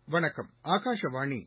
வணக்கம் ஆகாஷவாணி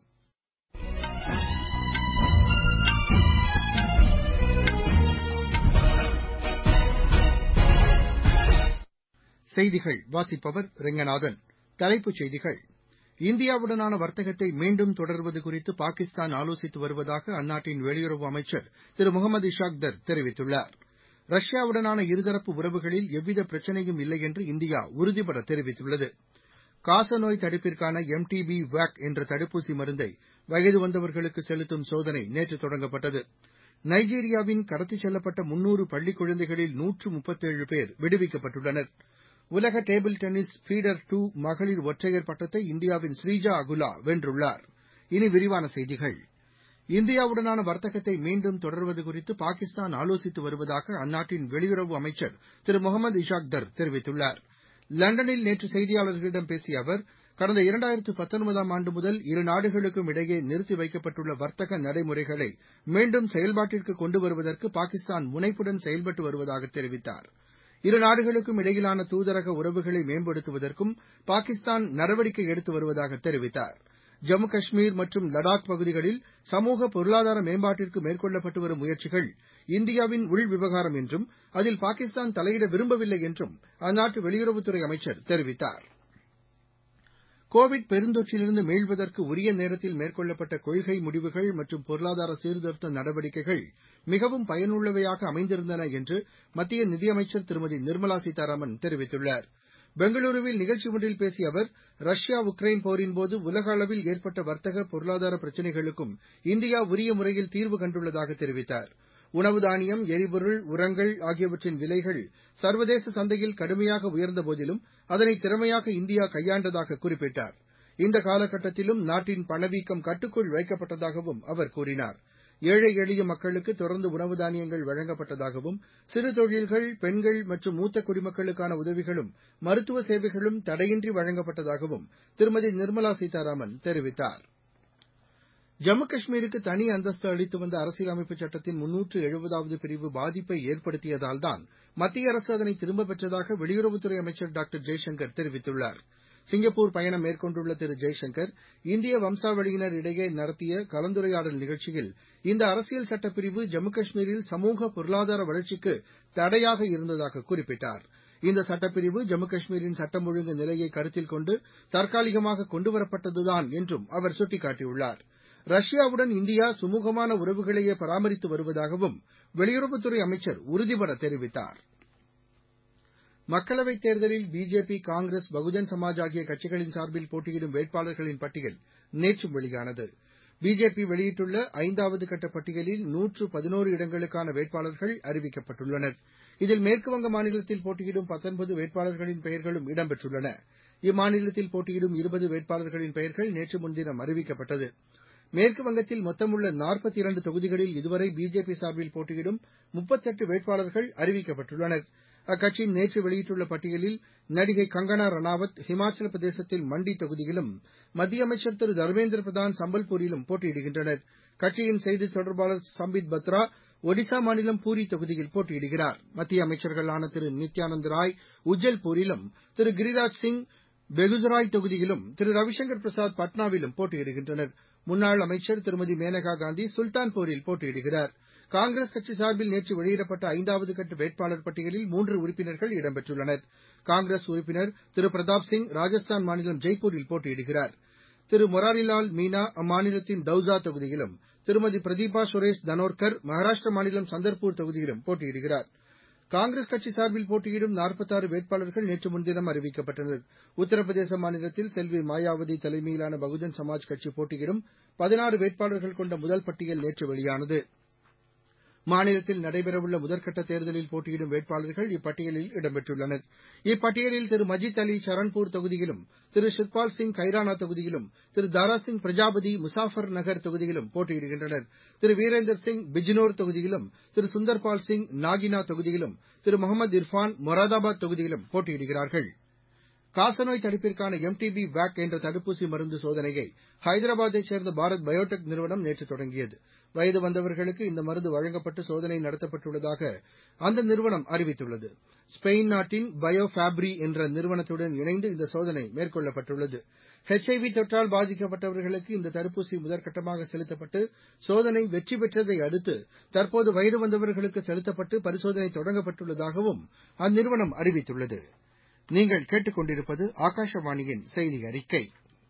செய்திகள் வாசிப்பவர் ரெங்கநாதன் தலைப்புச் செய்திகள் இந்தியாவுடனான வர்த்தகத்தை மீண்டும் தொடர்வது குறித்து பாகிஸ்தான் ஆலோசித்து வருவதாக அந்நாட்டின் வெளியுறவு அமைச்சர் திரு முகமது இஷாக்தர் தெரிவித்துள்ளார் ரஷ்யாவுடனான இருதரப்பு உறவுகளில் எவ்வித பிரச்சினையும் இல்லை என்று இந்தியா உறுதிபட தெரிவித்துள்ளது காசநோய் தடுப்பிற்கான எம் டி பி வேக் என்ற தடுப்பூசி மருந்தை வயது வந்தவர்களுக்கு செலுத்தும் சோதனை நேற்று தொடங்கப்பட்டது நைஜீரியாவின் கடத்திச் செல்லப்பட்ட முன்னூறு பள்ளிக் குழந்தைகளில் நூற்று முப்பத்தேழு பேர் விடுவிக்கப்பட்டுள்ளனர் உலக டேபிள் டென்னிஸ் ஃபீடர் டூ மகளிர் ஒற்றையர் பட்டத்தை இந்தியாவின் ஸ்ரீஜா அகுலா வென்றுள்ளார் இனி விரிவான செய்திகள் இந்தியாவுடனான வர்த்தகத்தை மீண்டும் தொடர்வது குறித்து பாகிஸ்தான் ஆலோசித்து வருவதாக அந்நாட்டின் வெளியுறவு அமைச்சர் திரு முகமது இஷாக்தர் தெரிவித்துள்ளார் லண்டனில் நேற்று செய்தியாளர்களிடம் பேசிய அவர் கடந்த இரண்டாயிரத்து பத்தொன்பதாம் ஆண்டு முதல் இரு நாடுகளுக்கும் இடையே நிறுத்தி வைக்கப்பட்டுள்ள வர்த்தக நடைமுறைகளை மீண்டும் செயல்பாட்டிற்கு கொண்டு வருவதற்கு பாகிஸ்தான் முனைப்புடன் செயல்பட்டு வருவதாக தெரிவித்தார் இரு நாடுகளுக்கும் இடையிலான தூதரக உறவுகளை மேம்படுத்துவதற்கும் பாகிஸ்தான் நடவடிக்கை எடுத்து வருவதாக தெரிவித்தார் ஜம்மு காஷ்மீர் மற்றும் லடாக் பகுதிகளில் சமூக பொருளாதார மேம்பாட்டிற்கு மேற்கொள்ளப்பட்டு வரும் முயற்சிகள் இந்தியாவின் உள்விவகாரம் என்றும் அதில் பாகிஸ்தான் தலையிட விரும்பவில்லை என்றும் அந்நாட்டு வெளியுறவுத்துறை அமைச்சர் தெரிவித்தார் கோவிட் பெருந்தொற்றிலிருந்து மீள்வதற்கு உரிய நேரத்தில் மேற்கொள்ளப்பட்ட கொள்கை முடிவுகள் மற்றும் பொருளாதார சீர்திருத்த நடவடிக்கைகள் மிகவும் பயனுள்ளவையாக அமைந்திருந்தன என்று மத்திய நிதியமைச்சர் திருமதி நிர்மலா சீதாராமன் தெரிவித்துள்ளார் பெங்களூருவில் நிகழ்ச்சி ஒன்றில் பேசிய அவர் ரஷ்யா உக்ரைன் போரின்போது உலக அளவில் ஏற்பட்ட வர்த்தக பொருளாதார பிரச்சினைகளுக்கும் இந்தியா உரிய முறையில் தீர்வு கண்டுள்ளதாக தெரிவித்தார் உணவு தானியம் எரிபொருள் உரங்கள் ஆகியவற்றின் விலைகள் சர்வதேச சந்தையில் கடுமையாக உயர்ந்தபோதிலும் அதனை திறமையாக இந்தியா கையாண்டதாக குறிப்பிட்டார் இந்த காலகட்டத்திலும் நாட்டின் பணவீக்கம் கட்டுக்குள் வைக்கப்பட்டதாகவும் அவர் கூறினார் ஏழை எளிய மக்களுக்கு தொடர்ந்து உணவு தானியங்கள் வழங்கப்பட்டதாகவும் சிறு தொழில்கள் பெண்கள் மற்றும் மூத்த குடிமக்களுக்கான உதவிகளும் மருத்துவ சேவைகளும் தடையின்றி வழங்கப்பட்டதாகவும் திருமதி நிர்மலா சீதாராமன் தெரிவித்தார் ஜம்மு காஷ்மீருக்கு தனி அந்தஸ்து அளித்து வந்த அரசியலமைப்பு சட்டத்தின் முன்னூற்று எழுபதாவது பிரிவு பாதிப்பை ஏற்படுத்தியதால்தான் மத்திய அரசு அதனை திரும்பப் பெற்றதாக வெளியுறவுத்துறை அமைச்சர் டாக்டர் ஜெய்சங்கர் தெரிவித்துள்ளார் சிங்கப்பூர் பயணம் மேற்கொண்டுள்ள திரு ஜெய்சங்கர் இந்திய வம்சாவளியினர் இடையே நடத்திய கலந்துரையாடல் நிகழ்ச்சியில் இந்த அரசியல் சட்டப்பிரிவு ஜம்மு காஷ்மீரில் சமூக பொருளாதார வளர்ச்சிக்கு தடையாக இருந்ததாக குறிப்பிட்டார் இந்த சட்டப்பிரிவு ஜம்மு காஷ்மீரின் சட்டம் ஒழுங்கு நிலையை கருத்தில் கொண்டு தற்காலிகமாக கொண்டுவரப்பட்டதுதான் என்றும் அவர் சுட்டிக்காட்டியுள்ளார் ரஷ்யாவுடன் இந்தியா சுமூகமான உறவுகளையே பராமரித்து வருவதாகவும் வெளியுறவுத்துறை அமைச்சர் உறுதிபட தெரிவித்தார் மக்களவைத் தேர்தலில் பிஜேபி காங்கிரஸ் பகுஜன் சமாஜ் ஆகிய கட்சிகளின் சார்பில் போட்டியிடும் வேட்பாளர்களின் பட்டியல் நேற்று வெளியானது பிஜேபி வெளியிட்டுள்ள ஐந்தாவது கட்ட பட்டியலில் நூற்று பதினோரு இடங்களுக்கான வேட்பாளர்கள் அறிவிக்கப்பட்டுள்ளனர் இதில் மேற்குவங்க மாநிலத்தில் போட்டியிடும் பத்தொன்பது வேட்பாளர்களின் பெயர்களும் இடம்பெற்றுள்ளன இம்மாநிலத்தில் போட்டியிடும் இருபது வேட்பாளர்களின் பெயர்கள் நேற்று முன்தினம் அறிவிக்கப்பட்டது மேற்கு வங்கத்தில் மொத்தமுள்ள நாற்பத்தி இரண்டு தொகுதிகளில் இதுவரை பிஜேபி சார்பில் போட்டியிடும் முப்பத்தெட்டு வேட்பாளர்கள் அறிவிக்கப்பட்டுள்ளனர் அக்கட்சி நேற்று வெளியிட்டுள்ள பட்டியலில் நடிகை கங்கனா ரணாவத் ஹிமாச்சல பிரதேசத்தில் மண்டி தொகுதியிலும் மத்திய அமைச்சர் திரு தர்மேந்திர பிரதான் சம்பல்பூரிலும் போட்டியிடுகின்றனர் கட்சியின் செய்தித் தொடர்பாளர் சம்பித் பத்ரா ஒடிசா மாநிலம் பூரி தொகுதியில் போட்டியிடுகிறார் மத்திய அமைச்சர்களான திரு நித்யானந்த் ராய் உஜ்ஜல்பூரிலும் திரு கிரிராஜ் சிங் பெகுசராய் தொகுதியிலும் திரு ரவிசங்கர் பிரசாத் பட்னாவிலும் போட்டியிடுகின்றனர் முன்னாள் அமைச்சர் திருமதி மேனகா காந்தி சுல்தான்பூரில் போட்டியிடுகிறார் காங்கிரஸ் கட்சி சார்பில் நேற்று வெளியிடப்பட்ட ஐந்தாவது கட்ட வேட்பாளர் பட்டியலில் மூன்று உறுப்பினர்கள் இடம்பெற்றுள்ளனர் காங்கிரஸ் உறுப்பினர் திரு பிரதாப் சிங் ராஜஸ்தான் மாநிலம் ஜெய்ப்பூரில் போட்டியிடுகிறார் திரு மொராரிலால் மீனா அம்மாநிலத்தின் தௌசா தொகுதியிலும் திருமதி பிரதீபா சுரேஷ் தனோர்கர் மகாராஷ்டிர மாநிலம் சந்தர்பூர் தொகுதியிலும் போட்டியிடுகிறார் காங்கிரஸ் கட்சி சார்பில் போட்டியிடும் நாற்பத்தாறு வேட்பாளர்கள் நேற்று முன்தினம் அறிவிக்கப்பட்டனர் உத்தரப்பிரதேச மாநிலத்தில் செல்வி மாயாவதி தலைமையிலான பகுஜன் சமாஜ் கட்சி போட்டியிடும் பதினாறு வேட்பாளர்கள் கொண்ட முதல் பட்டியல் நேற்று வெளியானது மாநிலத்தில் நடைபெறவுள்ள முதற்கட்ட தேர்தலில் போட்டியிடும் வேட்பாளர்கள் இப்பட்டியலில் இடம்பெற்றுள்ளனர் இப்பட்டியலில் திரு மஜித் அலி சரண்பூர் தொகுதியிலும் திரு ஷிர்பால் சிங் கைரானா தொகுதியிலும் திரு தாராசிங் பிரஜாபதி முசாஃபர் நகர் தொகுதியிலும் போட்டியிடுகின்றனர் திரு வீரேந்தர் சிங் பிஜ்னோர் தொகுதியிலும் திரு சுந்தர்பால் சிங் நாகினா தொகுதியிலும் திரு முகமது இர்ஃபான் மொராதாபாத் தொகுதியிலும் போட்டியிடுகிறார்கள் காசநோய் தடுப்பிற்கான எம் டி பி வேக் என்ற தடுப்பூசி மருந்து சோதனையை ஹைதராபாத்தைச் சேர்ந்த பாரத் பயோடெக் நிறுவனம் நேற்று தொடங்கியது வயது வந்தவர்களுக்கு இந்த மருந்து வழங்கப்பட்டு சோதனை நடத்தப்பட்டுள்ளதாக அந்த நிறுவனம் அறிவித்துள்ளது ஸ்பெயின் நாட்டின் பயோ ஃபேப்ரி என்ற நிறுவனத்துடன் இணைந்து இந்த சோதனை மேற்கொள்ளப்பட்டுள்ளது ஹெச்ஐவி தொற்றால் பாதிக்கப்பட்டவர்களுக்கு இந்த தடுப்பூசி முதற்கட்டமாக செலுத்தப்பட்டு சோதனை வெற்றி பெற்றதை அடுத்து தற்போது வயது வந்தவர்களுக்கு செலுத்தப்பட்டு பரிசோதனை தொடங்கப்பட்டுள்ளதாகவும் அந்நிறுவனம் அறிவித்துள்ளது நீங்கள் கேட்டுக் கொண்டிருப்பது ஆகாஷவாணியின் செய்தி அறிக்கை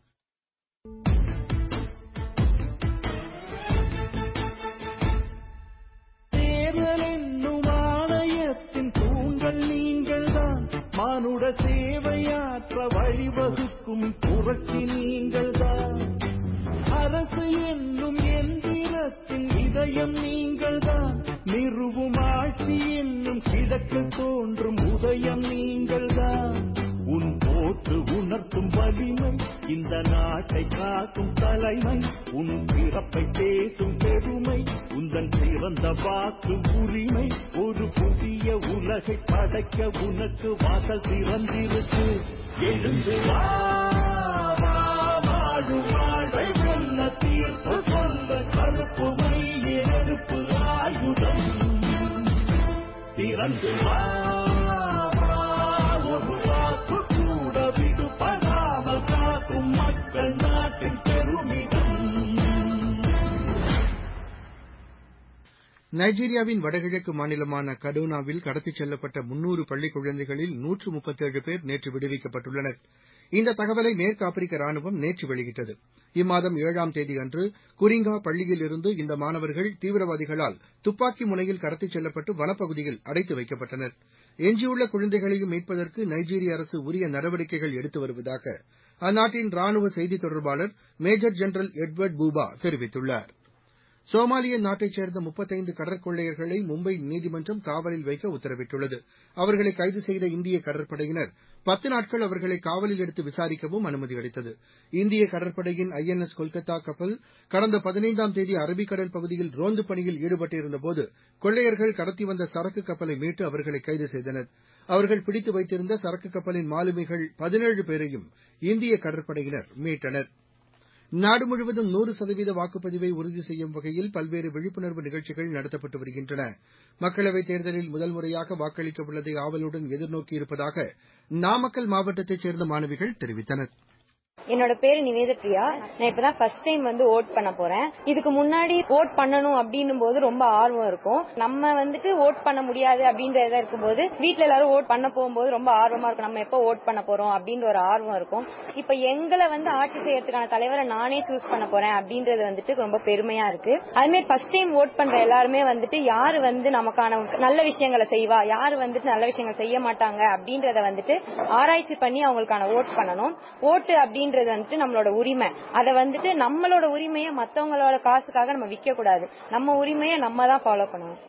தேர்தல் என்னும் ஆணையத்தின் தூண்கள் நீங்கள்தான் மானுட சேவையாற்ற வழிவகுக்கும் புரட்சி நீங்கள்தான் அரசு என்னும் எந்திரத்தின் இதயம் நீங்கள்தான் நிறுவும் ஆட்சி என்னும் கிழக்கு தோன்றும் உதயம் நீங்கள்தான் உன் போட்டு உணர்த்தும் வலிமை இந்த நாட்டை காக்கும் தலைமை உன் பிறப்பை பேசும் பெருமை உந்தன் சிறந்த வாக்கு உரிமை ஒரு புதிய உலகை படைக்க உனக்கு வாசல் திறந்திருக்கு எழுந்து வா வா, வாழும் வாழ்வை வெல்ல தீர்ப்பு சொல்ல கருப்பு மை நெருப்பு ஆயுதம் திறந்து வா வா, ஒரு வாக்கு கூட விடுபடாமல் காக்கும் மக்கள் நாட்டின் பெருமிதம் நைஜீரியாவின் வடகிழக்கு மாநிலமான கடூனாவில் கடத்திச் செல்லப்பட்ட முன்னூறு பள்ளிக் குழந்தைகளில் நூற்று முப்பத்தேழு பேர் நேற்று விடுவிக்கப்பட்டுள்ளனர் இந்த தகவலை மேற்கு ஆப்பிரிக்க ராணுவம் நேற்று வெளியிட்டது இம்மாதம் ஏழாம் தேதி அன்று குரிங்கா பள்ளியில் இருந்து இந்த மாணவர்கள் தீவிரவாதிகளால் துப்பாக்கி முனையில் கடத்திச் செல்லப்பட்டு வனப்பகுதியில் அடைத்து வைக்கப்பட்டனர் எஞ்சியுள்ள குழந்தைகளையும் மீட்பதற்கு நைஜீரிய அரசு உரிய நடவடிக்கைகள் எடுத்து வருவதாக அந்நாட்டின் ராணுவ செய்தித் தொடர்பாளர் மேஜர் ஜெனரல் எட்வர்ட் பூபா தெரிவித்துள்ளார் சோமாலிய நாட்டைச் சேர்ந்த முப்பத்தைந்து கடற்கொள்ளையர்களை மும்பை நீதிமன்றம் காவலில் வைக்க உத்தரவிட்டுள்ளது அவர்களை கைது செய்த இந்திய கடற்படையினர் பத்து நாட்கள் அவர்களை காவலில் எடுத்து விசாரிக்கவும் அனுமதி அளித்தது இந்திய கடற்படையின் ஐஎன்எஸ் கொல்கத்தா கப்பல் கடந்த பதினைந்தாம் தேதி அரபிக்கடல் பகுதியில் ரோந்து பணியில் ஈடுபட்டிருந்தபோது கொள்ளையர்கள் கடத்தி வந்த சரக்கு கப்பலை மீட்டு அவர்களை கைது செய்தனர் அவர்கள் பிடித்து வைத்திருந்த சரக்கு கப்பலின் மாலுமிகள் பதினேழு பேரையும் இந்திய கடற்படையினர் மீட்டனர் நாடு முழுவதும் நூறு சதவீத வாக்குப்பதிவை உறுதி செய்யும் வகையில் பல்வேறு விழிப்புணர்வு நிகழ்ச்சிகள் நடத்தப்பட்டு வருகின்றன மக்களவைத் தேர்தலில் முதல் முறையாக வாக்களிக்க உள்ளதை ஆவலுடன் எதிர்நோக்கியிருப்பதாக நாமக்கல் மாவட்டத்தைச் சேர்ந்த மாணவிகள் தெரிவித்தனர் என்னோட பேரு நிவேத பிரியா நான் இப்பதான் ஃபர்ஸ்ட் டைம் வந்து ஓட் பண்ண போறேன் இதுக்கு முன்னாடி ஓட் பண்ணணும் அப்படின்னும் போது ரொம்ப ஆர்வம் இருக்கும் நம்ம வந்துட்டு ஓட் பண்ண முடியாது அப்படின்றத இருக்கும்போது வீட்ல எல்லாரும் ஓட் பண்ண போகும்போது ரொம்ப ஆர்வமா இருக்கும் நம்ம எப்போ ஓட் பண்ண போறோம் அப்படின்ற ஒரு ஆர்வம் இருக்கும் இப்ப எங்களை வந்து ஆட்சி செய்யறதுக்கான தலைவரை நானே சூஸ் பண்ண போறேன் அப்படின்றது வந்துட்டு ரொம்ப பெருமையா இருக்கு அதுமாதிரி ஃபர்ஸ்ட் டைம் ஓட் பண்ற எல்லாருமே வந்துட்டு யாரு வந்து நமக்கான நல்ல விஷயங்களை செய்வா யாரு வந்துட்டு நல்ல விஷயங்கள் செய்ய மாட்டாங்க அப்படின்றத வந்துட்டு ஆராய்ச்சி பண்ணி அவங்களுக்கான ஓட் பண்ணணும் ஓட்டு அப்படின்றது வந்துட்டு நம்மளோட உரிமை அதை வந்துட்டு நம்மளோட உரிமையை மத்தவங்களோட காசுக்காக நம்ம விற்க கூடாது நம்ம உரிமையை நம்ம தான் ஃபாலோ பண்ணணும்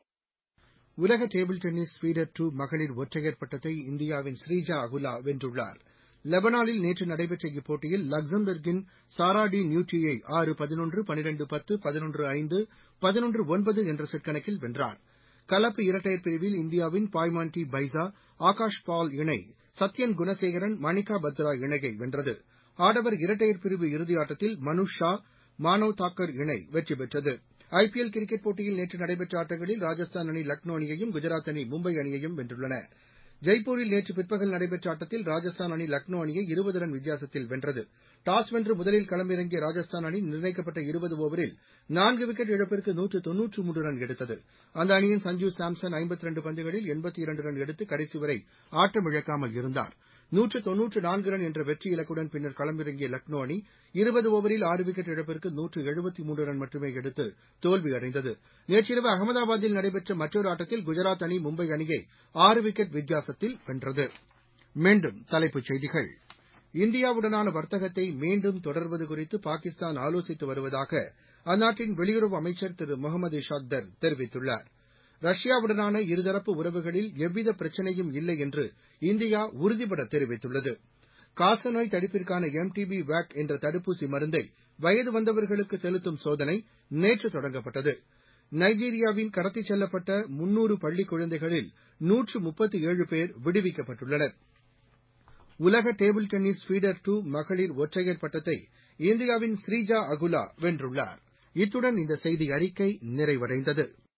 உலக டேபிள் டென்னிஸ் ஃபீடர் டூ மகளிர் ஒற்றையர் பட்டத்தை இந்தியாவின் ஸ்ரீஜா அகுலா வென்றுள்ளார் லெபனானில் நேற்று நடைபெற்ற இப்போட்டியில் லக்சம்பர்கின் சாரா டி நியூட்டியை ஆறு பதினொன்று பனிரெண்டு பத்து பதினொன்று ஐந்து பதினொன்று ஒன்பது என்ற செட் கணக்கில் வென்றார் கலப்பு இரட்டையர் பிரிவில் இந்தியாவின் பாய்மான்டி பைசா ஆகாஷ் பால் இணை சத்யன் குணசேகரன் மணிகா பத்ரா இணையை வென்றது ஆடவர் இரட்டையர் பிரிவு இறுதியாட்டத்தில் மனுஷ் ஷா மானவ் தாக்கர் இணை வெற்றி பெற்றது ஐபிஎல் கிரிக்கெட் போட்டியில் நேற்று நடைபெற்ற ஆட்டங்களில் ராஜஸ்தான் அணி லக்னோ அணியையும் குஜராத் அணி மும்பை அணியையும் வென்றுள்ளன ஜெய்ப்பூரில் நேற்று பிற்பகல் நடைபெற்ற ஆட்டத்தில் ராஜஸ்தான் அணி லக்னோ அணியை இருபது ரன் வித்தியாசத்தில் வென்றது டாஸ் வென்று முதலில் களமிறங்கிய ராஜஸ்தான் அணி நிர்ணயிக்கப்பட்ட இருபது ஓவரில் நான்கு விக்கெட் இழப்பிற்கு நூற்று தொன்னூற்று மூன்று ரன் எடுத்தது அந்த அணியின் சஞ்சு சாம்சன் ஐம்பத்தி இரண்டு பந்துகளில் எண்பத்தி இரண்டு ரன் எடுத்து கடைசி வரை ஆட்டமிழக்காமல் இருந்தார் நூற்று தொன்னூற்று நான்கு ரன் என்ற வெற்றி இலக்குடன் பின்னர் களமிறங்கிய லக்னோ அணி இருபது ஓவரில் ஆறு விக்கெட் இழப்பிற்கு நூற்று எழுபத்தி மூன்று ரன் மட்டுமே எடுத்து தோல்வியடைந்தது நேற்றிரவு அகமதாபாத்தில் நடைபெற்ற மற்றொரு ஆட்டத்தில் குஜராத் அணி மும்பை அணியை ஆறு விக்கெட் வித்தியாசத்தில் வென்றது மீண்டும் தலைப்புச் செய்திகள் இந்தியாவுடனான வர்த்தகத்தை மீண்டும் தொடர்வது குறித்து பாகிஸ்தான் ஆலோசித்து வருவதாக அந்நாட்டின் வெளியுறவு அமைச்சர் திரு முகமது இஷாக்தர் தெரிவித்துள்ளார் ரஷ்யாவுடனான இருதரப்பு உறவுகளில் எவ்வித பிரச்சினையும் இல்லை என்று இந்தியா உறுதிபட தெரிவித்துள்ளது காசநோய் தடுப்பிற்கான எம் டி பி வேக் என்ற தடுப்பூசி மருந்தை வயது வந்தவர்களுக்கு செலுத்தும் சோதனை நேற்று தொடங்கப்பட்டது நைஜீரியாவின் கடத்திச் செல்லப்பட்ட முன்னூறு பள்ளிக் குழந்தைகளில் நூற்று முப்பத்தி ஏழு பேர் விடுவிக்கப்பட்டுள்ளனர் உலக டேபிள் டென்னிஸ் ஃபீடர் டூ மகளிர் ஒற்றையர் பட்டத்தை இந்தியாவின் ஸ்ரீஜா அகுலா வென்றுள்ளார் இத்துடன் இந்த செய்தி அறிக்கை நிறைவடைந்தது